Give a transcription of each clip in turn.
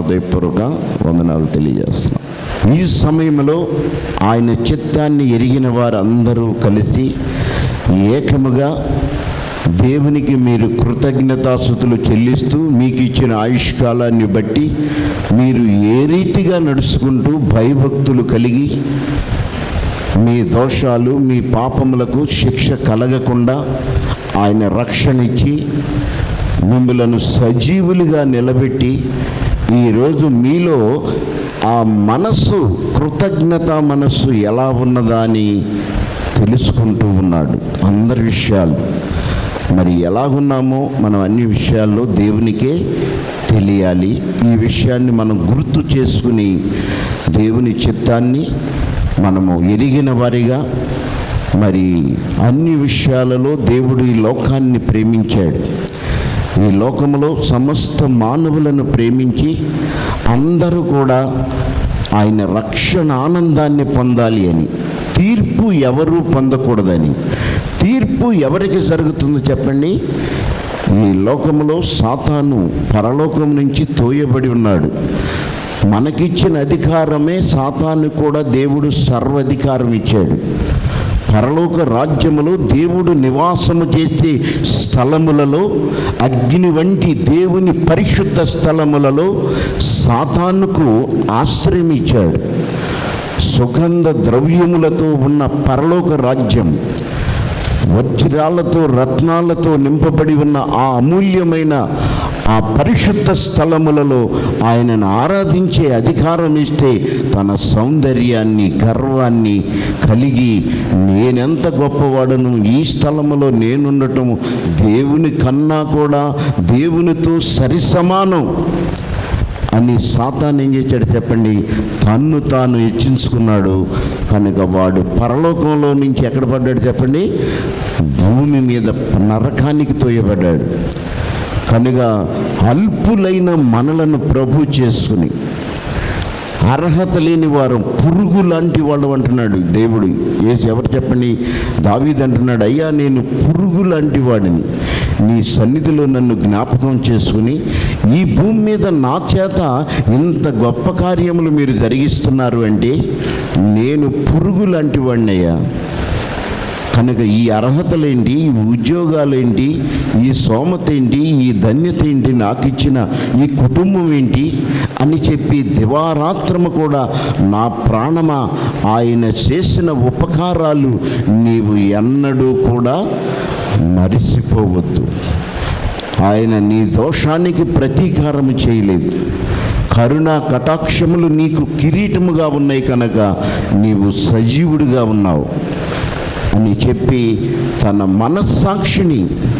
హృదయపూర్వక వందనాలు తెలియజేస్తున్నాం ఈ సమయంలో ఆయన చిత్తాన్ని ఎరిగిన వారందరూ కలిసి ఏకముగా దేవునికి మీరు కృతజ్ఞతాస్థుతులు చెల్లిస్తూ మీకు ఇచ్చిన ఆయుష్కాలాన్ని బట్టి మీరు ఏ రీతిగా నడుచుకుంటూ భయభక్తులు కలిగి మీ దోషాలు మీ పాపములకు శిక్ష కలగకుండా ఆయన రక్షణ ఇచ్చి మిమ్మలను సజీవులుగా నిలబెట్టి ఈరోజు మీలో ఆ మనస్సు కృతజ్ఞత మనస్సు ఎలా ఉన్నదా అని తెలుసుకుంటూ ఉన్నాడు అందరి విషయాలు మరి ఎలాగున్నామో మనం అన్ని విషయాల్లో దేవునికే తెలియాలి ఈ విషయాన్ని మనం గుర్తు చేసుకుని దేవుని చిత్తాన్ని మనము ఎరిగిన వారిగా మరి అన్ని విషయాలలో దేవుడు ఈ లోకాన్ని ప్రేమించాడు ఈ లోకములో సమస్త మానవులను ప్రేమించి అందరూ కూడా ఆయన రక్షణ ఆనందాన్ని పొందాలి అని తీర్పు ఎవరూ పొందకూడదని తీర్పు ఎవరికి జరుగుతుందో చెప్పండి ఈ లోకములో సాతాను పరలోకం నుంచి తోయబడి ఉన్నాడు మనకిచ్చిన అధికారమే సాతాను కూడా దేవుడు సర్వాధికారం ఇచ్చాడు పరలోక రాజ్యములో దేవుడు నివాసము చేసే స్థలములలో అగ్ని వంటి దేవుని పరిశుద్ధ స్థలములలో సాతానుకు ఆశ్రయం ఇచ్చాడు సుగంధ ద్రవ్యములతో ఉన్న పరలోక రాజ్యం వజ్రాలతో రత్నాలతో నింపబడి ఉన్న ఆ అమూల్యమైన ఆ పరిశుద్ధ స్థలములలో ఆయనను ఆరాధించే అధికారం ఇస్తే తన సౌందర్యాన్ని గర్వాన్ని కలిగి నేనెంత గొప్పవాడను ఈ స్థలములో నేనుండటం దేవుని కన్నా కూడా దేవునితో సరిసమానం అని సాతాన్ ఏం చేశాడు చెప్పండి తన్ను తాను హెచ్చించుకున్నాడు కనుక వాడు పరలోకంలో నుంచి ఎక్కడ పడ్డాడు చెప్పండి భూమి మీద నరకానికి తోయబడ్డాడు కనుక అల్పులైన మనలను ప్రభు చేసుకుని అర్హత లేని వారు పురుగు లాంటి వాళ్ళు అంటున్నాడు దేవుడు ఏసి ఎవరు చెప్పండి దావీద్ అంటున్నాడు అయ్యా నేను పురుగు లాంటి వాడిని నీ సన్నిధిలో నన్ను జ్ఞాపకం చేసుకుని ఈ భూమి మీద నా చేత ఇంత గొప్ప కార్యములు మీరు జరిగిస్తున్నారు అంటే నేను పురుగు లాంటి వాడినయ్యా కనుక ఈ అర్హతలేంటి ఈ ఉద్యోగాలేంటి ఈ సోమత ఏంటి ఈ ధన్యత ఏంటి నాకు ఇచ్చిన ఈ కుటుంబం ఏంటి అని చెప్పి దివారాత్రము కూడా నా ప్రాణమా ఆయన చేసిన ఉపకారాలు నీవు ఎన్నడూ కూడా మరిసిపోవద్దు ఆయన నీ దోషానికి ప్రతీకారము చేయలేదు కరుణ కటాక్షములు నీకు కిరీటముగా ఉన్నాయి కనుక నీవు సజీవుడిగా ఉన్నావు అని చెప్పి తన మనస్సాక్షిని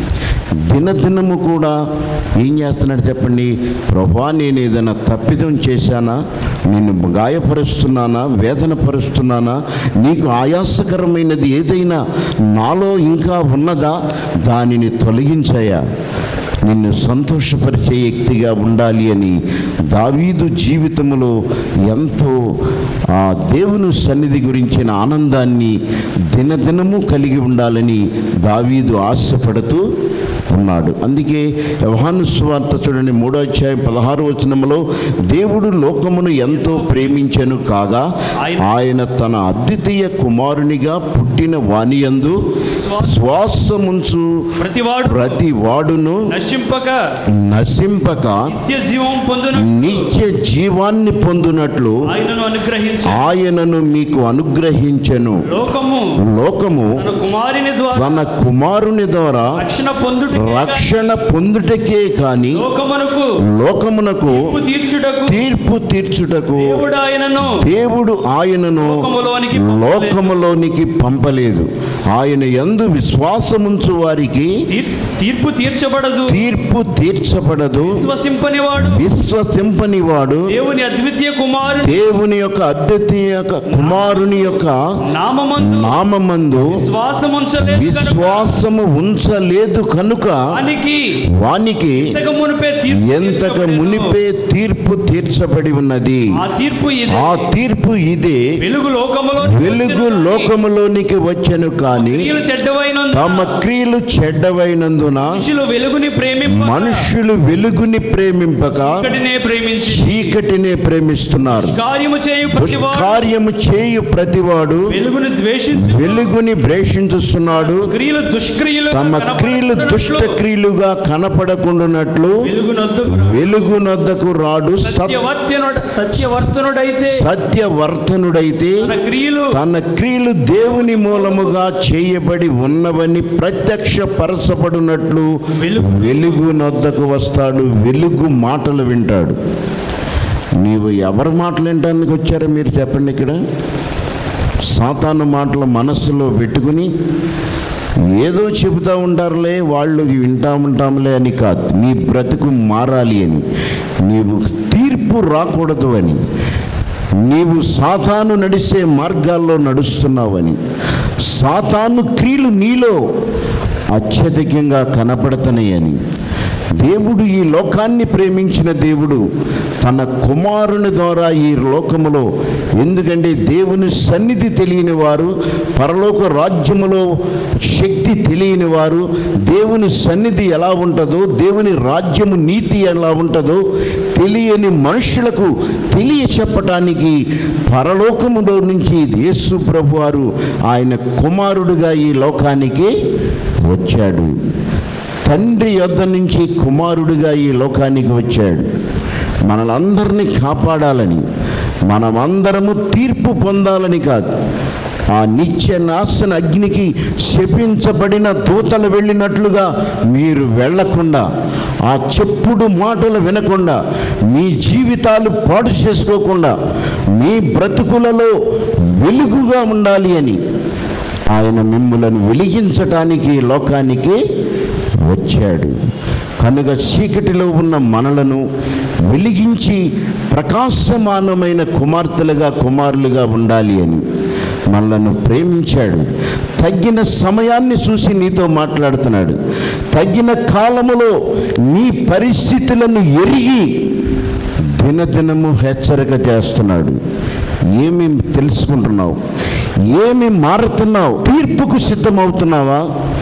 దినదినము కూడా ఏం చేస్తున్నాడు చెప్పండి ప్రభా నేను ఏదైనా తప్పిదం చేశానా నిన్ను గాయపరుస్తున్నానా వేదన పరుస్తున్నానా నీకు ఆయాసకరమైనది ఏదైనా నాలో ఇంకా ఉన్నదా దానిని తొలగించాయా నిన్ను సంతోషపరిచే వ్యక్తిగా ఉండాలి అని దావీదు జీవితంలో ఎంతో ఆ దేవుని సన్నిధి గురించిన ఆనందాన్ని దినదినము కలిగి ఉండాలని దావీదు ఆశపడుతూ ఉన్నాడు అందుకే యోహాను సువార్త చూడండి మూడో అధ్యాయం పదహారు వచనములో దేవుడు లోకమును ఎంతో ప్రేమించెను కాగా ఆయన తన అద్వితీయ కుమారునిగా పుట్టిన వానియందు శ్వాసముంచు ప్రతివాడు ప్రతి వాడును నశింపక నశింపక నిత్య జీవం పొందున నిత్య జీవాన్ని పొందునట్లు ఆయనను అనుగ్రహించి ఆయనను మీకు అనుగ్రహించెను లోకము లోకము తన కుమారుని ద్వారా తన కుమారుని ద్వారా రక్షణ పొందుట రక్షణ పొందుటకే కాని లోకమునకు లోకమునకు తీర్పు తీర్చుటకు తీర్పు తీర్చుటకు దేవుడు ఆయనను దేవుడు ఆయనను లోకములోనికి లోకములోనికి పంపలేదు ఆయన యందు విశ్వాసముంచు వారికి తీర్- తీర్పు తీర్చబడదు తీర్పు తీర్చబడదు విశ్వసింపని వాడు విశ్వసింపని వాడు దేవుని అద్వితీయ కుమారుని దేవుని యొక్క అద్వితీయ కుమారుని యొక్క నామమందు నామమందు విశ్వాసముంచలేదు కనుక విశ్వాసము ఉంచలేదు కనుక వానికి వానికి ఎంతకు మునిపే తీర్పు ఎంతక తీర్చబడెను. మునిపే తీర్పు తీర్చబడి ఉన్నది ఆ తీర్పు ఇది ఆ తీర్పు ఇదే వెలుగు లోకములో వెలుగు లోకములోనికి వచ్చెను కాని క్రియలు చెడ్డవైనందున తమ క్రియలు చెడ్డవైనందున మనుషులు వెలుగుని ప్రేమింప మనుషులు వెలుగుని ప్రేమింపక ఒకటినే ప్రేమించి చీకటి చీకటినే ప్రేమిస్తున్నారు కార్యము చేయు ప్రతివాడు దుష్కార్యము చేయు ప్రతివాడు వెలుగును ద్వేషించు వెలుగుని ద్వేషించుస్తున్నాడు క్రియలు దుష్క్రియలు తమ క్రియలు దుష్ట క్రియలుగా కనపడకుండానట్లు వెలుగునొద్దకు వెలుగునొద్దకు రాడు సత్- సత్యవర్తనుడు సత్యవర్తనుడైతే సత్యవర్తనుడైతే తన క్రియలు తన క్రియలు దేవుని మూలముగా చేయబడి ఉన్నవని ప్రత్యక్షపరచబడినట్లు వెలుగు వెలుగు నొద్దకు వస్తాడు వెలుగు మాటలు వింటాడు నీవు ఎవరి మాటలు వినడానికి వచ్చారో మీరు చెప్పండి ఇక్కడ సాతాను మాటలు మనస్సులో పెట్టుకుని ఏదో చెబుతూ ఉంటారులే వాళ్ళు వింటా ఉంటాంలే అని కాదు నీ బ్రతుకు మారాలి అని నీవు తీర్పు రాకూడదు అని నీవు సాతాను నడిచే మార్గాల్లో నడుస్తున్నావని సాతాను క్రియలు నీలో అత్యధికంగా కనపడుతున్నాయని దేవుడు ఈ లోకాన్ని ప్రేమించిన దేవుడు తన కుమారుని ద్వారా ఈ లోకములో ఎందుకంటే దేవుని సన్నిధి తెలియని వారు పరలోక రాజ్యములో శక్తి తెలియని వారు దేవుని సన్నిధి ఎలా ఉంటుందో దేవుని రాజ్యము నీతి ఎలా ఉంటుందో తెలియని మనుషులకు తెలియ చెప్పటానికి పరలోకములో నుంచి యేసు ప్రభు వారు ఆయన కుమారుడుగా ఈ లోకానికి వచ్చాడు తండ్రి యొద్ద నుంచి కుమారుడిగా ఈ లోకానికి వచ్చాడు మనలందరినీ కాపాడాలని మనమందరము తీర్పు పొందాలని కాదు ఆ నిత్య నాశన అగ్నికి శపించబడిన దూతలు వెళ్ళినట్లుగా మీరు వెళ్ళకుండా ఆ చెప్పుడు మాటలు వినకుండా మీ జీవితాలు పాడు చేసుకోకుండా మీ బ్రతుకులలో వెలుగుగా ఉండాలి అని ఆయన మిమ్ములను వెలిగించటానికి ఈ లోకానికి వచ్చాడు కనుక చీకటిలో ఉన్న మనలను వెలిగించి ప్రకాశమానమైన కుమార్తెలుగా కుమారులుగా ఉండాలి అని మనలను ప్రేమించాడు తగ్గిన సమయాన్ని చూసి నీతో మాట్లాడుతున్నాడు తగ్గిన కాలములో నీ పరిస్థితులను ఎరిగి దినదినము హెచ్చరిక చేస్తున్నాడు ఏమి తెలుసుకుంటున్నావు ఏమి మారుతున్నావు తీర్పుకు సిద్ధమవుతున్నావా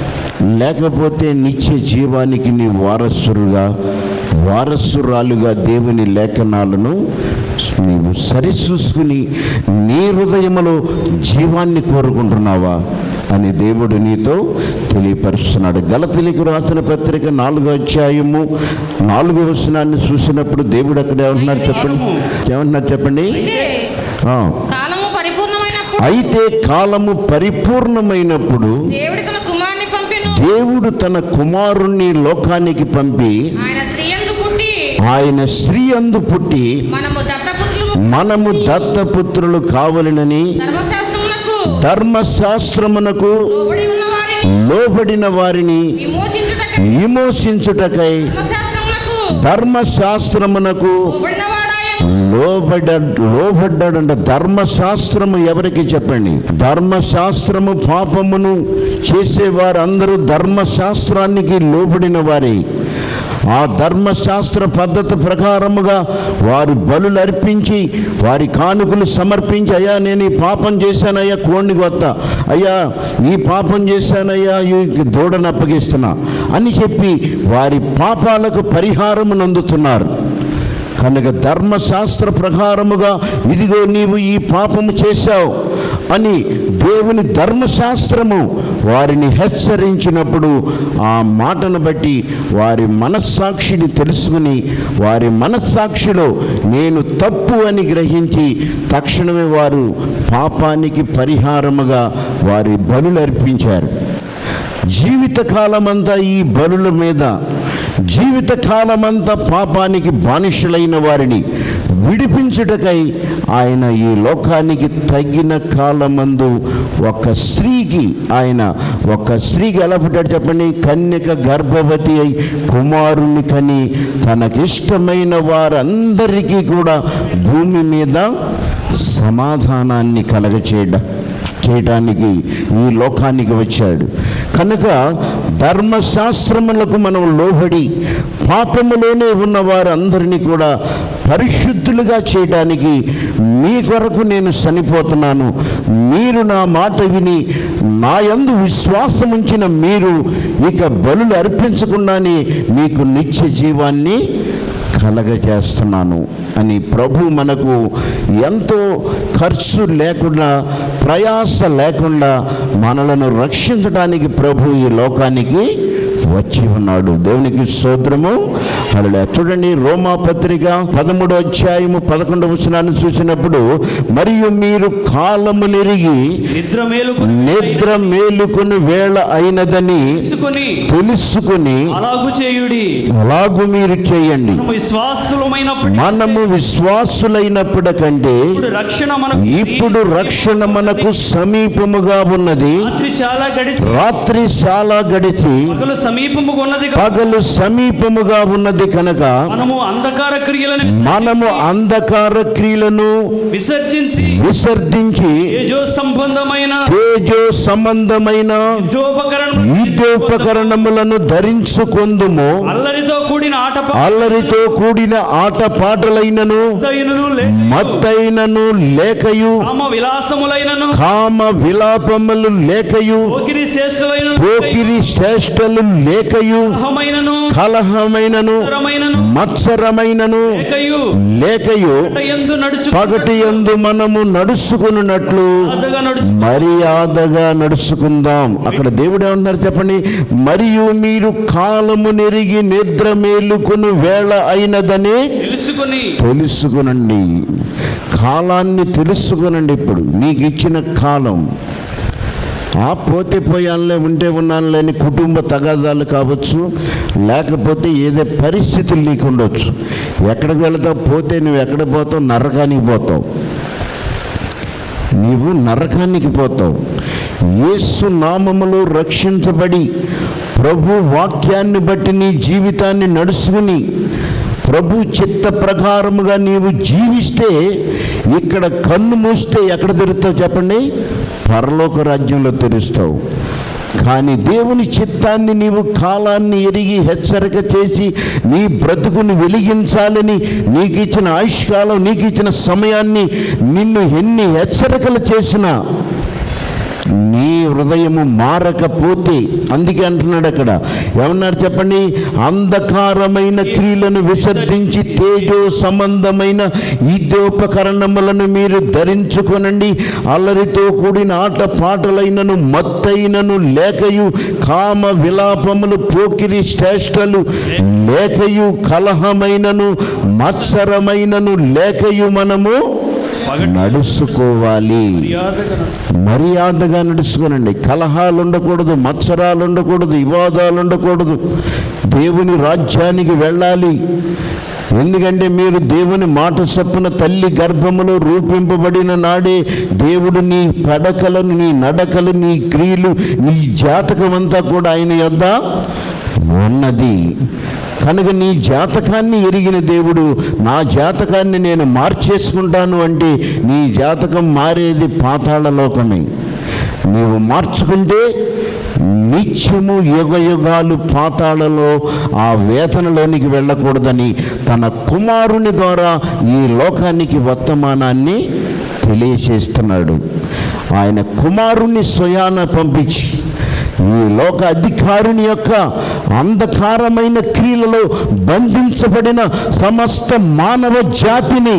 లేకపోతే నిత్య జీవానికి నీ వారసురుగా వారసురాలుగా దేవుని లేఖనాలను నీవు సరిచూసుకుని నీ హృదయములో జీవాన్ని కోరుకుంటున్నావా అని దేవుడు నీతో తెలియపరుస్తున్నాడు గలతిలికి రాసిన పత్రిక నాలుగో అధ్యాయము నాలుగో వచనాన్ని చూసినప్పుడు దేవుడు అక్కడ ఏమంటున్నారు చెప్పండి ఏమంటున్నారు చెప్పండి అయితే ఆ, కాలము పరిపూర్ణమైనప్పుడు అయితే కాలము పరిపూర్ణమైనప్పుడు దేవుడి తన కుమారుని పంపెను దేవుడు తన కుమారుణ్ణి లోకానికి పంపి ఆయన స్త్రీ యందు పుట్టి ఆయన స్త్రీ అందు పుట్టి మనము దత్తపుత్రులు మనము దత్తపుత్రులు కావలనని ధర్మశాస్త్రములకు ధర్మశాస్త్రమునకు లోబడి ఉన్న వారిని లోబడిన వారిని విమోచించుటకై విమోచించుటకై ధర్మశాస్త్రములకు ధర్మశాస్త్రమునకు లోబడిన వాడాయను లోబడ్డ లోబడ్డాడంట ధర్మశాస్త్రము ఎవరికి చెప్పండి ధర్మశాస్త్రము పాపమును చేసేవారందరూ ధర్మశాస్త్రానికి లోబడిన వారే ఆ ధర్మశాస్త్ర పద్ధతి ప్రకారముగా వారు బలులు అర్పించి వారి కానుకలు సమర్పించి అయ్యా నేను ఈ పాపం చేశానయ్యా కోడిని కొత్త అయ్యా ఈ పాపం చేశానయ్యా ఈ దూడను అప్పగిస్తున్నా అని చెప్పి వారి పాపాలకు పరిహారము నందుతున్నారు కనుక ధర్మశాస్త్ర ప్రకారముగా ఇదిగో నీవు ఈ పాపము చేశావు అని దేవుని ధర్మశాస్త్రము వారిని హెచ్చరించినప్పుడు ఆ మాటను బట్టి వారి మనస్సాక్షిని తెలుసుకుని వారి మనస్సాక్షిలో నేను తప్పు అని గ్రహించి తక్షణమే వారు పాపానికి పరిహారముగా వారి బలులు అర్పించారు జీవితకాలమంతా ఈ బలుల మీద జీవితకాలమంతా పాపానికి బానిసలైన వారిని విడిపించుటకై ఆయన ఈ లోకానికి తగిన కాలమందు ఒక స్త్రీకి ఆయన ఒక స్త్రీకి ఎలా పుట్టాడు చెప్పండి కన్యక గర్భవతి అయి కుమారుని కని తనకిష్టమైన వారందరికీ కూడా భూమి మీద సమాధానాన్ని కలగచేయడం చేయటానికి ఈ లోకానికి వచ్చాడు కనుక ధర్మశాస్త్రములకు మనం లోబడి పాపములోనే ఉన్న వారందరినీ కూడా పరిశుద్ధులుగా చేయడానికి మీ కొరకు నేను చనిపోతున్నాను మీరు నా మాట విని నా యందు విశ్వాసం ఉంచిన మీరు ఇక బలులు అర్పించకుండానే మీకు నిత్య జీవాన్ని కలగజేస్తున్నాను అని ప్రభు మనకు ఎంతో ఖర్చు లేకుండా ప్రయాస లేకుండా మనలను రక్షించడానికి ప్రభు ఈ లోకానికి వచ్చి ఉన్నాడు దేవునికి స్తోత్రము అలా చూడండి రోమా పత్రిక పదమూడో అధ్యాయము పదకొండవ వచనాన్ని చూసినప్పుడు మరియు మీరు కాలము నెరిగి నిద్ర మేలు నిద్ర మేలుకొని వేళ అయినదని తీసుకొని తెలుసుకుని అలాగు చేయుడి అలాగు మీరు చేయండి మనము విశ్వాసులమైనప్పుడు మనము విశ్వాసులైనప్పుడు కంటే ఇప్పుడు రక్షణ మనకు ఇప్పుడు రక్షణ మనకు సమీపముగా ఉన్నది రాత్రి చాలా గడిచి రాత్రి చాలా గడిచి పగలు సమీపముగా ఉన్నది కనుక పగలు సమీపముగా ఉన్నది కనుక మనము అంధకార క్రియలను మనము అంధకార క్రియలను విసర్జించి విసర్జించి తేజో సంబంధమైన తేజో సంబంధమైన యుద్ధోపకరణం యుద్ధోపకరణములను ధరించుకొందుము అల్లరితో కూడిన ఆట అల్లరితో కూడిన ఆట పాటలైనను మత్తైనను లేకయు కామ విలాసములైనను కామ విలాపములు లేకయు పోకిరి శ్రేష్ఠులైన పోకిరి శ్రేష్టలు లేకయు కలహమైనను కలహమైనను కలహమైనను మత్సరమైనను లేకయు లేకయు ఎందు నడుచు పగటి యందు మనము నడుచుకున్నట్లు అదగా నడుచు మర్యాదగా నడుచుకుందాం అక్కడ దేవుడు ఏమన్నారు చెప్పండి మరియు మీరు కాలము నెరిగి నిద్ర మేలుకుని వేళ అయినదని తెలుసుకొని తెలుసుకునండి కాలాన్ని తెలుసుకునండి ఇప్పుడు నీకు ఇచ్చిన కాలం ఆ పోతే పోయానులే ఉంటే ఉన్నానులే అని కుటుంబ తగాదాలు కావచ్చు లేకపోతే ఏదో పరిస్థితులు నీకు ఉండొచ్చు ఎక్కడికి వెళతావు పోతే నువ్వు ఎక్కడ పోతావు నరకానికి పోతావు నీవు నరకానికి పోతావు యేసు నామములో రక్షించబడి ప్రభు వాక్యాన్ని బట్టి నీ జీవితాన్ని నడుచుకుని ప్రభు చిత్త ప్రకారముగా నీవు జీవిస్తే ఇక్కడ కన్ను మూస్తే ఎక్కడ తెరుస్తావు చెప్పండి పరలోక రాజ్యంలో తెరుస్తావు కానీ దేవుని చిత్తాన్ని నీవు కాలాన్ని ఎరిగి హెచ్చరిక చేసి నీ బ్రతుకుని వెలిగించాలని నీకు ఇచ్చిన ఆయుష్కాలం నీకు ఇచ్చిన సమయాన్ని నిన్ను ఎన్ని హెచ్చరికలు చేసినా నీ హృదయము మారకపోతే అందుకే అంటున్నాడు అక్కడ ఏమన్నారు చెప్పండి అంధకారమైన క్రియలను విసర్జించి తేజో సంబంధమైన యుద్ధోపకరణములను మీరు ధరించుకొనండి అల్లరితో కూడిన ఆట పాటలైనను మత్తైనను లేకయు కామ విలాపములు పోకిరి శ్రేష్టలు లేకయు కలహమైనను మత్సరమైనను లేకయు మనము నడుచుకోవాలి మర్యాదగా నడుచు. మర్యాదగా నడుచుకోనండి కలహాలు ఉండకూడదు మత్సరాలు ఉండకూడదు వివాదాలు ఉండకూడదు దేవుని రాజ్యానికి వెళ్ళాలి ఎందుకంటే మీరు దేవుని మాట చొప్పున తల్లి గర్భములో రూపింపబడిన నాడే దేవుడు నీ పడకలను నీ నడకలు నీ క్రియలు నీ జాతకం అంతా కూడా ఆయన యొద్ద ఉన్నది కనుక నీ జాతకాన్ని ఎరిగిన దేవుడు నా జాతకాన్ని నేను మార్చేసుకుంటాను అంటే నీ జాతకం మారేది పాతాళ లోకమే నీవు మార్చుకుంటే నిత్యము యుగ యుగాలు పాతాళలో ఆ వేతనలోనికి వెళ్ళకూడదని తన కుమారుని ద్వారా ఈ లోకానికి వర్తమానాన్ని తెలియచేస్తున్నాడు ఆయన కుమారుణ్ణి స్వయాన పంపించి ఈ లోక అధికారుని యొక్క అంధకారమైన క్రియలలో బంధించబడిన సమస్త మానవ జాతిని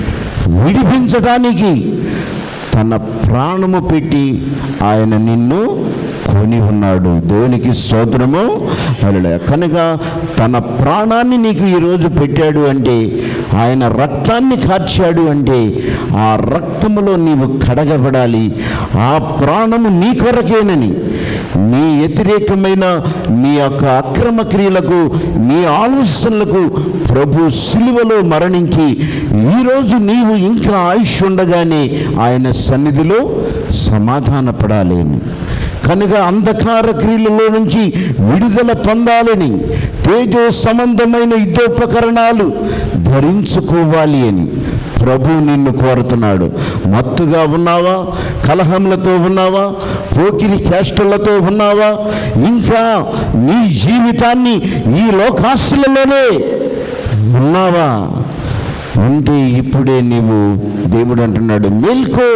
విడిపించడానికి తన ప్రాణము పెట్టి ఆయన నిన్ను కొని ఉన్నాడు దేవునికి స్తోత్రము అలా కనుక తన ప్రాణాన్ని నీకు ఈరోజు పెట్టాడు అంటే ఆయన రక్తాన్ని కార్చాడు అంటే ఆ రక్తములో నీవు కడగబడాలి ఆ ప్రాణము నీ కొరకేనని నీ వ్యతిరేకమైన నీ యొక్క అక్రమ క్రియలకు నీ ఆలోచనలకు ప్రభు సిలువలో మరణించి ఈరోజు నీవు ఇంకా ఆయుష్ ఉండగానే ఆయన సన్నిధిలో సమాధానపడాలి కనుక అంధకార క్రియలలో నుంచి విడుదల పొందాలని తేజో సంబంధమైన యుద్ధోపకరణాలు ధరించుకోవాలి అని ప్రభు నిన్ను కోరుతున్నాడు మత్తుగా ఉన్నావా కలహములతో ఉన్నావా పోకిరి చేష్టలతో ఉన్నావా ఇంకా నీ జీవితాన్ని ఈ లోకాస్తులలోనే ఉన్నావా ఉంటే ఇప్పుడే నీవు దేవుడు అంటున్నాడు మేల్కో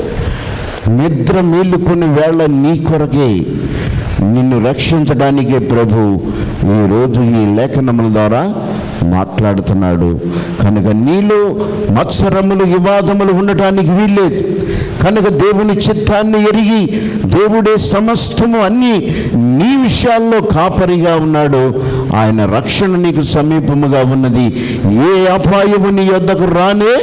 నిద్ర మేలుకుని వేళ నీ కొరకే నిన్ను రక్షించడానికే ప్రభు ఈరోజు ఈ లేఖనముల ద్వారా మాట్లాడుతున్నాడు కనుక నీలో మత్సరములు వివాదములు ఉండటానికి వీల్లేదు కనుక దేవుని చిత్తాన్ని ఎరిగి దేవుడే సమస్తము అన్ని నీ విషయాల్లో కాపరిగా ఉన్నాడు ఆయన రక్షణ నీకు సమీపముగా ఉన్నది ఏ అపాయము నీ యొద్దకు రానే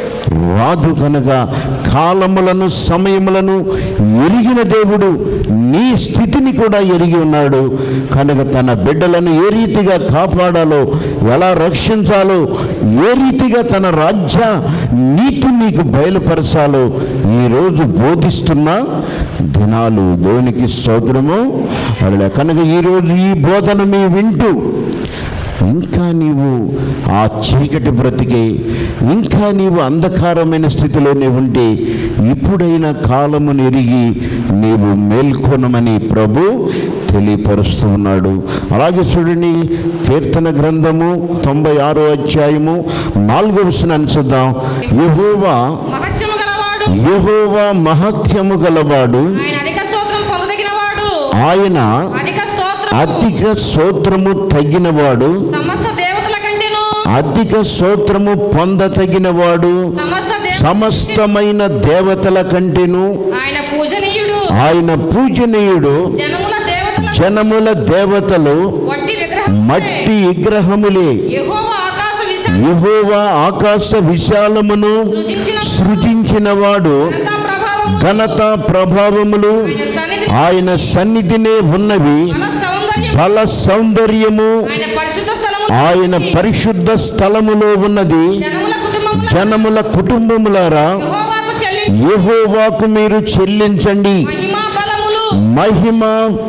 రాదు కనుక కాలములను సమయములను ఎరిగిన దేవుడు నీ స్థితిని కూడా ఎరిగి ఉన్నాడు కనుక తన బిడ్డలను ఏ రీతిగా కాపాడాలో ఎలా రక్షించాలో ఏ రీతిగా తన రాజ్య నీతి నీకు బయలుపరచాలో ఈరోజు బోధిస్తున్న దినాలు దేవునికి స్తోత్రము అలా కనుక ఈరోజు ఈ బోధన మీ వింటూ ఇంకా నీవు ఆ చీకటి బ్రతికే ఇంకా నీవు అంధకారమైన స్థితిలోనే ఉంటే ఇప్పుడైనా కాలమును ఎరిగి నీవు మేల్కొనమని ప్రభు తెలియపరుస్తూ ఉన్నాడు అలాగే చూడండి కీర్తన గ్రంథము తొంభై ఆరో అధ్యాయము నాలుగో విషయాన్ని చూద్దాం యహోవా మహత్యము గలవాడు యహోవా మహత్యము గలవాడు ఆయన అధిక స్తోత్రం పొందదగినవాడు ఆయన అధిక స్తోత్రం అధిక స్తోత్రము తగినవాడు సమస్త దేవతల కంటేను అధిక స్తోత్రము పొందతగినవాడు సమస్త దేవ సమస్తమైన దేవతల కంటేను ఆయన పూజనీయుడు ఆయన పూజనీయుడు జనముల దేవతల జనముల దేవతలు వట్టి విగ్రహం మట్టి విగ్రహములే యెహోవా ఆకాశ విశాల యెహోవా ఆకాశ విశాలమును సృజించిన సృజించినవాడు ఘనతా ప్రభావము ఘనత ప్రభావములు ఆయన సన్నిధి ఆయన సన్నిధినే ఉన్నవి మన సౌందర్యం బల సౌందర్యము ఆయన పరిశుద్ధ స్థలము ఆయన పరిశుద్ధ స్థలములో ఉన్నది జనముల కుటుంబముల జనముల కుటుంబములారా యెహోవాకు చెల్లి యెహోవాకు మీరు చెల్లించండి మహిమా బలములు మహిమ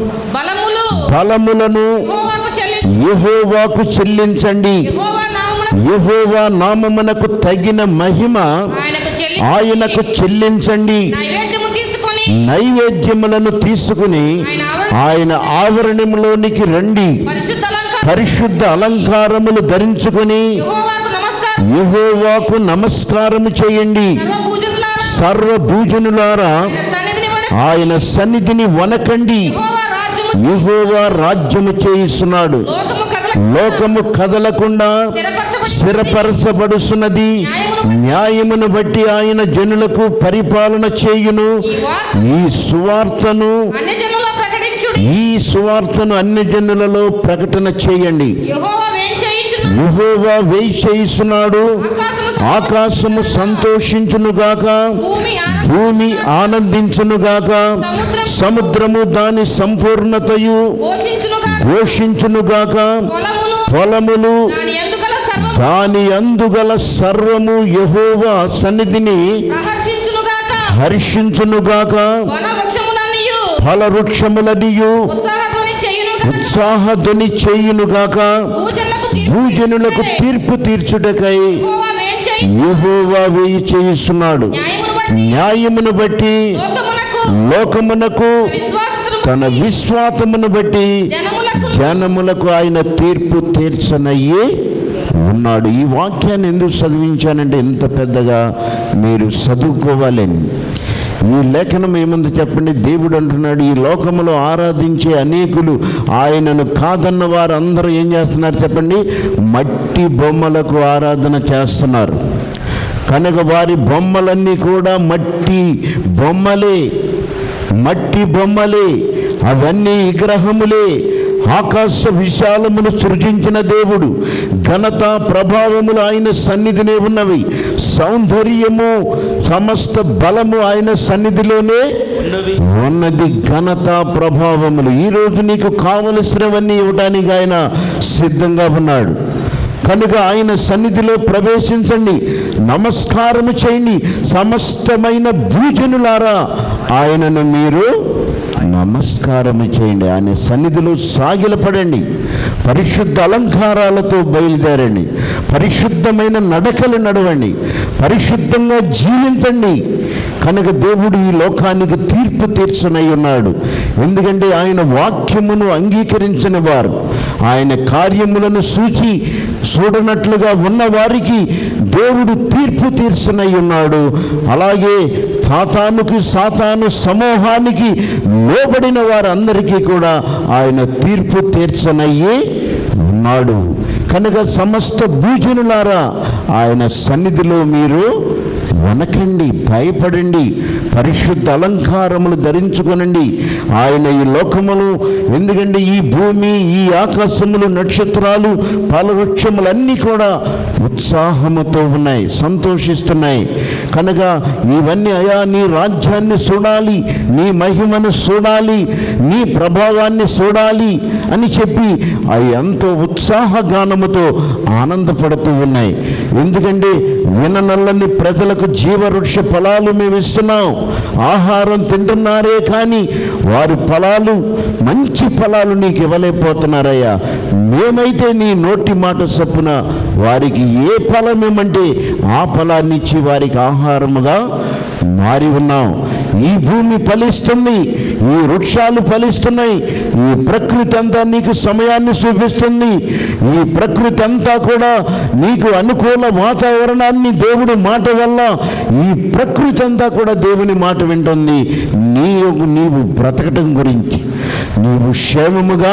బలములు ఫలములను యెహోవాకు చెల్లి యెహోవాకు చెల్లించండి యెహోవా నామమున యెహోవా నామమునకు తగిన మహిమ ఆయనకు చెల్లి ఆయనకు చెల్లించండి నైవేద్యము తీసుకొని నైవేద్యములను తీసుకుని ఆయన ఆవరణ ఆయన ఆవరణములోనికి రండి పరిశుద్ధ అలంకారం పరిశుద్ధ అలంకారములు ధరించుకొని యెహోవాకు నమస్కారం యెహోవాకు నమస్కారము చేయండి సర్వ పూజలారా సర్వభూజనులారా ఆయన సన్నిధిని వణకు. ఆయన సన్నిధిని వనకండి యెహోవా రాజ్యము యెహోవా రాజ్యము చేయిస్తున్నాడు లోకము కదల లోకము కదలకుండా స్థిరపరచబడి స్థిరపరచబడుతున్నది న్యాయమును బట్టి ఆయన జనులకు పరిపాలన చేయును ఈ వార్త ఈ సువార్తను అన్ని జనుల్లో ప్రకటించుడి ఈ సువార్తను అన్ని జనులలో ప్రకటన చేయండి యెహోవా వేం చేయించును యెహోవా వేయి చేయిస్తున్నాడు ఆకాశము ఆకాశము సంతోషించునుగాక భూమి ఆనంద భూమి ఆనందించునుగాక సముద్రము దాని సంపూర్ణతయు ఘోషించునుగా ఘోషించునుగాక పొలమును ఫలములు దాని ఎందుగల సర్వము దాని అందుగల సర్వము యెహోవా సన్నిధిని ప్రహర్షించునుగాక హర్షించునుగాక వన వృక్షములన్నీయు ఫలవృక్షములనియు ఉత్సాహధ్వని చేయునుగాక ఉత్సాహధ్వని చేయునుగాక భూజనులకు తీర్పు భూజనులకు తీర్చుటకై తీర్పు తీర్చుటకై యెహోవా వేం చేయి యెహోవా వేయి చేయిస్తున్నాడు న్యాయమును బట్టి న్యాయమును బట్టి లోకమునకు లోకమునకు విశ్వాసమును తన విశ్వాసమును బట్టి జనములకు జనములకు ఆయన తీర్పు తీర్చనయ్యి ఉన్నాడు ఈ వాక్యాన్ని ఎందుకు చదివించానంటే ఎంత పెద్దగా మీరు చదువుకోవాలని ఈ లేఖనం ఏముంది చెప్పండి దేవుడు అంటున్నాడు ఈ లోకములో ఆరాధించే అనేకులు ఆయనను కాదన్న వారు అందరూ ఏం చేస్తున్నారు చెప్పండి మట్టి బొమ్మలకు ఆరాధన చేస్తున్నారు కనుక వారి బొమ్మలన్నీ కూడా మట్టి బొమ్మలే మట్టి బొమ్మలే అవన్నీ విగ్రహములే ఆకాశ విశాలమును సృజించిన దేవుడు ఘనత ప్రభావములు ఆయన సన్నిధినే ఉన్నవి సౌందర్యము సమస్త బలము ఆయన సన్నిధిలోనే ఉన్నవి ఉన్నది ఘనత ప్రభావములు ఈరోజు నీకు కావలసినవన్నీ ఇవ్వడానికి ఆయన సిద్ధంగా ఉన్నాడు కనుక ఆయన సన్నిధిలో ప్రవేశించండి నమస్కారము చేయండి సమస్తమైన భూజనులారా ఆయనను మీరు నమస్కారము చేయండి ఆయన సన్నిధిలో సాగిలపడండి పరిశుద్ధ అలంకారాలతో బయలుదేరండి పరిశుద్ధమైన నడకలు నడవండి పరిశుద్ధంగా జీవించండి కనుక దేవుడు ఈ లోకానికి తీర్పు తీర్చనై ఉన్నాడు ఎందుకంటే ఆయన వాక్యమును అంగీకరించిన వారు ఆయన కార్యములను సూచి చూడనట్లుగా ఉన్న వారికి దేవుడు తీర్పు తీర్చనై ఉన్నాడు అలాగే సాతానుకి సాతాను సమూహానికి లోబడిన వారందరికీ కూడా ఆయన తీర్పు తీర్చనయ్యి ఉన్నాడు కనుక సమస్త భూజనులారా ఆయన సన్నిధిలో మీరు వనకండి భయపడండి పరిశుద్ధ అలంకారములు ధరించుకొనండి ఆయన ఈ లోకములు ఎందుకంటే ఈ భూమి ఈ ఆకాశములు నక్షత్రాలు ఫలవృక్షములన్నీ కూడా ఉత్సాహముతో ఉన్నాయి సంతోషిస్తున్నాయి కనుక ఇవన్నీ అయా నీ రాజ్యాన్ని చూడాలి నీ మహిమను చూడాలి నీ ప్రభావాన్ని చూడాలి అని చెప్పి అవి ఎంతో ఉత్సాహగానముతో ఆనందపడుతూ ఉన్నాయి ఎందుకంటే విననల్లని ప్రజలకు జీవవృక్ష ఫలాలు మేము ఇస్తున్నాం ఆహారం తింటున్నారే కానీ వారి ఫలాలు మంచి ఫలాలు నీకు ఇవ్వలేకపోతున్నారయ్యా మేమైతే నీ నోటి మాట చొప్పున వారికి ఏ ఫలం ఇవ్వమంటే ఆ ఫలాన్ని ఇచ్చి వారికి ఆహారముగా మారి ఉన్నాం ఈ భూమి ఫలిస్తుంది ఈ వృక్షాలు ఫలిస్తున్నాయి ఈ ప్రకృతి అంతా నీకు సమయాన్ని చూపిస్తుంది ఈ ప్రకృతి అంతా కూడా నీకు అనుకూల వాతావరణాన్ని దేవుడి మాట వల్ల ఈ ప్రకృతి అంతా కూడా దేవుని మాట వింటుంది నీ నీవు బ్రతకటం గురించి నీవు క్షేమముగా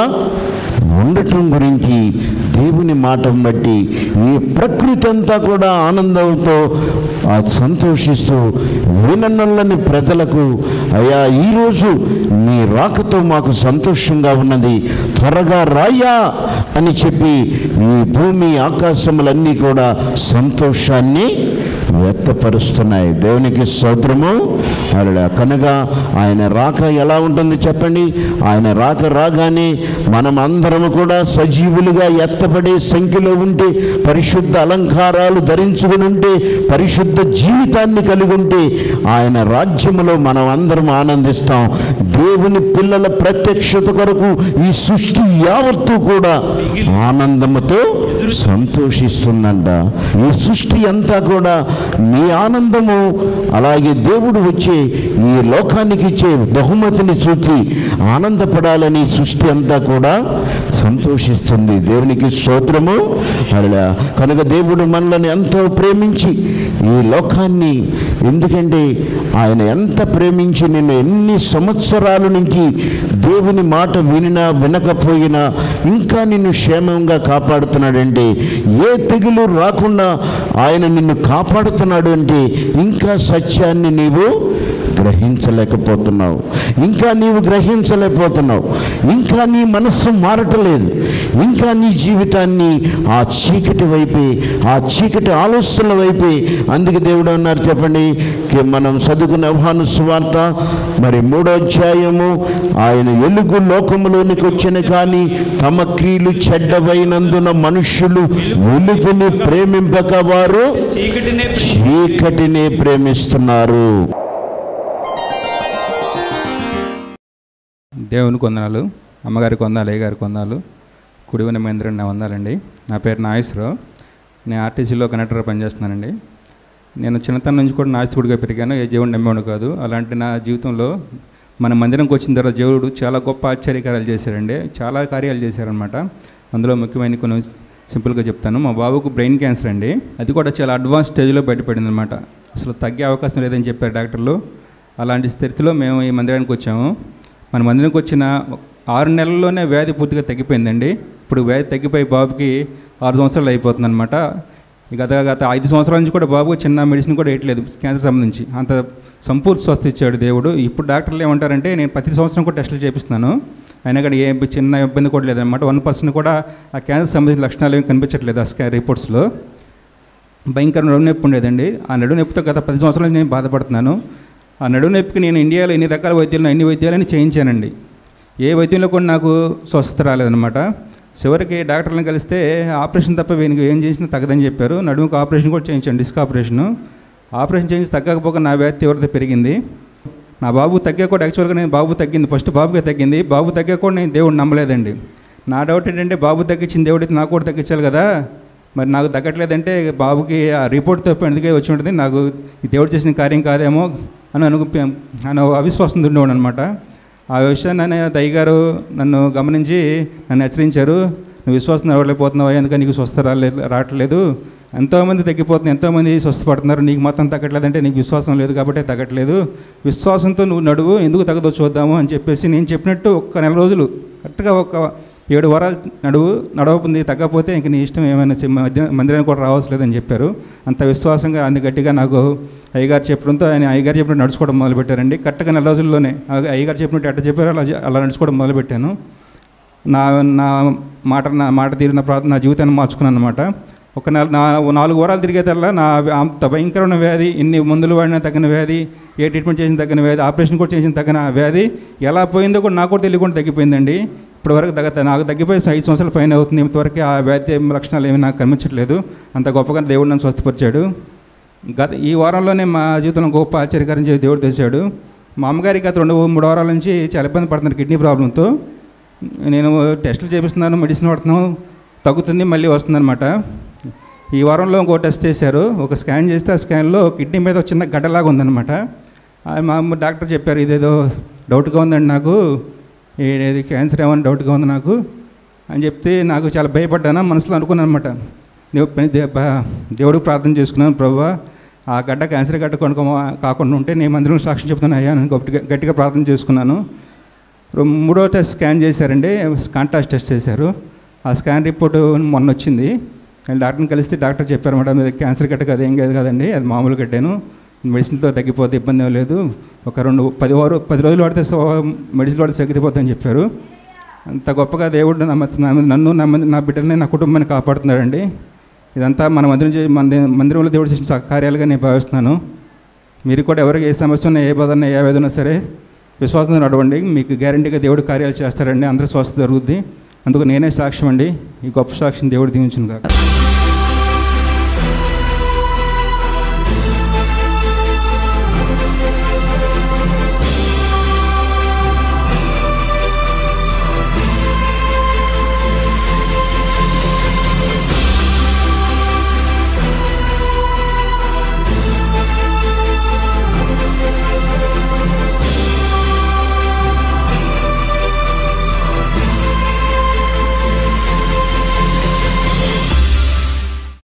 ఉండటం గురించి దేవుని మాటను బట్టి ఈ ప్రకృతి అంతా కూడా ఆనందంతో ఆ సంతోషిస్తూ విననల్లని ప్రజలకు అయ్యా ఈరోజు నీ రాకతో మాకు సంతోషంగా ఉన్నది త్వరగా రాయ్యా అని చెప్పి ఈ భూమి ఆకాశములన్నీ కూడా సంతోషాన్ని వ్యక్తపరుస్తున్నాయి దేవునికి స్తోత్రము అలా కనుక ఆయన రాక ఎలా ఉంటుంది చెప్పండి ఆయన రాక రాగానే మనం అందరము కూడా సజీవులుగా ఎత్తపడే సంఖ్యలో ఉంటే పరిశుద్ధ అలంకారాలు ధరించుకుని ఉంటే పరిశుద్ధ జీవితాన్ని కలిగి ఉంటే ఆయన రాజ్యములో మనం అందరం ఆనందిస్తాం దేవుని పిల్లల ప్రత్యక్షత కొరకు ఈ సృష్టి యావత్తు కూడా ఆనందముతో సంతోషిస్తుందంట ఈ సృష్టి అంతా కూడా నీ ఆనందము అలాగే దేవుడు వచ్చే ఈ లోకానికి ఇచ్చే బహుమతిని చూచి ఆనందపడాలని సృష్టి అంతా కూడా సంతోషిస్తుంది దేవునికి స్తోత్రము అలా కనుక దేవుడు మనల్ని ఎంతో ప్రేమించి ఈ లోకాన్ని ఎందుకంటే ఆయన ఎంత ప్రేమించి నిన్ను ఎన్ని సంవత్సరాల నుంచి దేవుని మాట వినినా వినకపోయినా ఇంకా నిన్ను క్షేమంగా కాపాడుతున్నాడంటే ఏ తెగులు రాకుండా ఆయన నిన్ను కాపాడుతున్నాడు అంటే ఇంకా సత్యాన్ని నీవు గ్రహించలేకపోతున్నావు ఇంకా నీవు గ్రహించలేకపోతున్నావు ఇంకా నీ మనస్సు మారటలేదు ఇంకా నీ జీవితాన్ని ఆ చీకటి వైపే ఆ చీకటి ఆలోచనల వైపే అందుకే దేవుడు అన్నారు చెప్పండి కి మనం చదువుకున్న వ్యవహాను సువార్త మరి మూడో అధ్యాయము ఆయన ఎలుగు లోకములోనికి వచ్చిన కానీ తమ క్రియలు చెడ్డవైనందున మనుష్యులు వెలుగుని ప్రేమింపక వారు చీకటినే చీకటినే ప్రేమిస్తున్నారు దేవుని కొందనాలు అమ్మగారికి వందాలు అయ్యగారికి వందాలు కుడివన మహేంద్ర నా వందాలండి నా పేరు నాగేశ్వరరావు నేను ఆర్టీసీలో కండక్టర్గా పనిచేస్తున్నానండి నేను చిన్నతనం నుంచి కూడా నాస్తికుడిగా పెరిగాను ఏ దేవుడు నమ్మేవాడు కాదు అలాంటి నా జీవితంలో మన మందిరంకి వచ్చిన తర్వాత దేవుడు చాలా గొప్ప ఆశ్చర్యకార్యాలు చేశారండి చాలా కార్యాలు చేశారనమాట అందులో ముఖ్యమైన కొన్ని సింపుల్గా చెప్తాను మా బాబుకు బ్రెయిన్ క్యాన్సర్ అండి అది కూడా చాలా అడ్వాన్స్ స్టేజ్లో బయటపడింది అనమాట అసలు తగ్గే అవకాశం లేదని చెప్పారు డాక్టర్లు అలాంటి స్థితిలో మేము ఈ మందిరానికి వచ్చాము మన మందిరానికి వచ్చిన ఆరు నెలల్లోనే వ్యాధి పూర్తిగా తగ్గిపోయిందండి ఇప్పుడు వ్యాధి తగ్గిపోయి బాబుకి ఆరు సంవత్సరాలు అయిపోతుంది అనమాట గత గత ఐదు సంవత్సరాల నుంచి కూడా బాబుకు చిన్న మెడిసిన్ కూడా వేయట్లేదు క్యాన్సర్ సంబంధించి అంత సంపూర్తి స్వస్థ ఇచ్చాడు దేవుడు ఇప్పుడు డాక్టర్లు ఏమంటారంటే నేను ప్రతి సంవత్సరం కూడా టెస్టులు చేపిస్తున్నాను అయినా కూడా ఏ చిన్న ఇబ్బంది కూడా లేదనమాట వన్ పర్సెంట్ కూడా ఆ క్యాన్సర్ సంబంధించిన లక్షణాలు ఏమి కనిపించట్లేదు ఆ స్కా రిపోర్ట్స్లో భయంకర నడుము నొప్పి ఉండేదండి ఆ నడుము నొప్పితో గత పది సంవత్సరాల నుంచి నేను బాధపడుతున్నాను ఆ నడుము నొప్పికి నేను ఇండియాలో ఎన్ని రకాల వైద్యాలను అన్ని వైద్యాలని చేయించానండి ఏ వైద్యంలో కూడా నాకు స్వస్థత రాలేదనమాట చివరికి డాక్టర్లను కలిస్తే ఆపరేషన్ తప్ప వీనికి ఏం చేసినా తగ్గదని చెప్పారు నడుముకు ఆపరేషన్ కూడా చేయించాను డిస్క్ ఆపరేషను ఆపరేషన్ చేయించి తగ్గకపోక నా వ్యాధి తీవ్రత పెరిగింది నా బాబు తగ్గా కూడా యాక్చువల్గా నేను బాబు తగ్గింది ఫస్ట్ బాబుకే తగ్గింది బాబు తగ్గా కూడా నేను దేవుడు నమ్మలేదండి నా డౌట్ ఏంటంటే బాబు తగ్గించిన దేవుడు అయితే నాకు కూడా తగ్గించాలి కదా మరి నాకు తగ్గట్లేదంటే బాబుకి ఆ రిపోర్ట్ తప్ప ఎందుకే వచ్చి ఉంటుంది నాకు ఈ దేవుడు చేసిన కార్యం కాదేమో అని అను అని అవిశ్వాసం ఉండేవాడు అనమాట ఆ విషయాన్ని దయ్యగారు నన్ను గమనించి నన్ను హెచ్చరించారు నువ్వు విశ్వాసం అవ్వలేకపోతున్నావా ఎందుకని నీకు స్వస్థ రాలేదు రావట్లేదు ఎంతోమంది తగ్గిపోతున్నారు ఎంతోమంది స్వస్థపడుతున్నారు నీకు మాత్రం తగ్గట్లేదంటే నీకు విశ్వాసం లేదు కాబట్టి తగ్గట్లేదు విశ్వాసంతో నువ్వు నడువు ఎందుకు తగ్గదో చూద్దాము అని చెప్పేసి నేను చెప్పినట్టు ఒక్క నెల రోజులు కరెక్ట్గా ఒక ఏడు వారాలు నడువు నడవకుంది తగ్గకపోతే ఇంక నీ ఇష్టం ఏమైనా చె- మధ్య- మందిరానికి కూడా రావాల్సి లేదని చెప్పారు అంత విశ్వాసంగా అంత గట్టిగా నాకు అయ్యగారు చెప్పడంతో ఆయన అయ్యగారు చెప్పినట్టు నడుచుకోవడం మొదలుపెట్టారండి కరెక్ట్గా నెల రోజుల్లోనే ఆ- అయ్యగారు చెప్పినట్టు ఎట్ట చెప్పారో అలా చే- అలా నడుచుకోవడం మొదలుపెట్టాను నా నా మాట నా మాట తీరిన ప్రార్థన నా జీవితాన్ని మార్చుకున్నాను అనమాట ఒక నెల నా నాలుగు వారాలు తిరిగేదల్లా నా అంత భయంకరమైన వ్యాధి ఎన్ని మందులు వాడినా తగిన వ్యాధి ఏ ట్రీట్మెంట్ చేసిన తగిన వ్యాధి ఆపరేషన్ కూడా చేసిన తగిన వ్యాధి ఎలా పోయిందో కూడా నాకు కూడా తెలియకుండా తగ్గిపోయిందండి ఇప్పటివరకు తగ్గ నాకు తగ్గిపోయి ఐదు సంవత్సరాల పైన అవుతుంది ఇంతవరకు ఆ వ్యాధి ఏం లక్షణాలు ఏమీ నాకు కనిపించట్లేదు అంత గొప్పగా దేవుడు నన్ను స్వస్థపరిచాడు గత ఈ వారంలోనే మా జీవితంలో గొప్ప ఆశ్చర్యకరం చేసి దేవుడు తెచ్చాడు మా అమ్మగారికి గత రెండు మూడు వారాల నుంచి చాలా ఇబ్బంది పడుతున్నారు కిడ్నీ ప్రాబ్లంతో నేను టెస్టులు చేపిస్తున్నాను మెడిసిన్ వాడుతున్నాను తగ్గుతుంది మళ్ళీ వస్తుందన్నమాట ఈ వారంలో ఇంకో టెస్ట్ చేశారు ఒక స్కాన్ చేస్తే ఆ స్కాన్లో కిడ్నీ మీద ఒక చిన్న గడ్డలాగా ఉందన్నమాట ఆ మా అమ్మ డాక్టర్ చెప్పారు ఇదేదో డౌట్గా ఉందండి నాకు ఏది క్యాన్సర్ ఏమని డౌట్గా ఉంది నాకు అని చెప్తే నాకు చాలా భయపడ్డాను మనసులో అనుకున్నాను అనమాట దేవుడికి ప్రార్థన చేసుకున్నాను ప్రభు ఆ గడ్డ క్యాన్సర్ గడ్డ కొనుక్కో కాకుండా ఉంటే నేను మందిరం సాక్ష్యం చెప్తాను అయ్యా అని గట్టిగా గట్టిగా ప్రార్థన చేసుకున్నాను రో- మూడో టెస్ట్ స్కాన్ చేశారండి కాంట్రాస్ట్ టెస్ట్ చేశారు ఆ స్కాన్ రిపోర్ట్ మొన్న వచ్చింది నేను డాక్టర్ని కలిస్తే డాక్టర్ చెప్పారు మేడం ఇది క్యాన్సర్ గట్ట కదా ఏం కాదు కదండి అది మామూలు గట్టాను మెడిసిన్తో తగ్గిపోతే ఇబ్బంది ఏం లేదు ఒక రెండు పది వారు పది రోజులు వాడితే సో మెడిసిన్ వాడితే తగ్గిపోతుందని చెప్పారు అంత గొప్పగా దేవుడు నా మధ్య- నా మీద- నన్ను నా మంది నా బిడ్డల్ని నా కుటుంబాన్ని కాపాడుతున్నాడండి ఇదంతా మన మందిరం చే- మన దే- మందిరంలో దేవుడు చేసిన స- కార్యాలుగా నేను భావిస్తున్నాను మీరు కూడా ఎవరికి ఏ సమస్య ఉన్నా ఏ బాధ ఉన్నా ఏ వేదన సరే విశ్వాసంతో నడవండి మీకు గ్యారంటీగా దేవుడు కార్యాలు చేస్తారండి అందరూ స్వస్థ జరుగుద్ది అందుకు నేనే సాక్ష్యం అండి ఈ గొప్ప సాక్ష్యం దేవుడు దీవించును కాక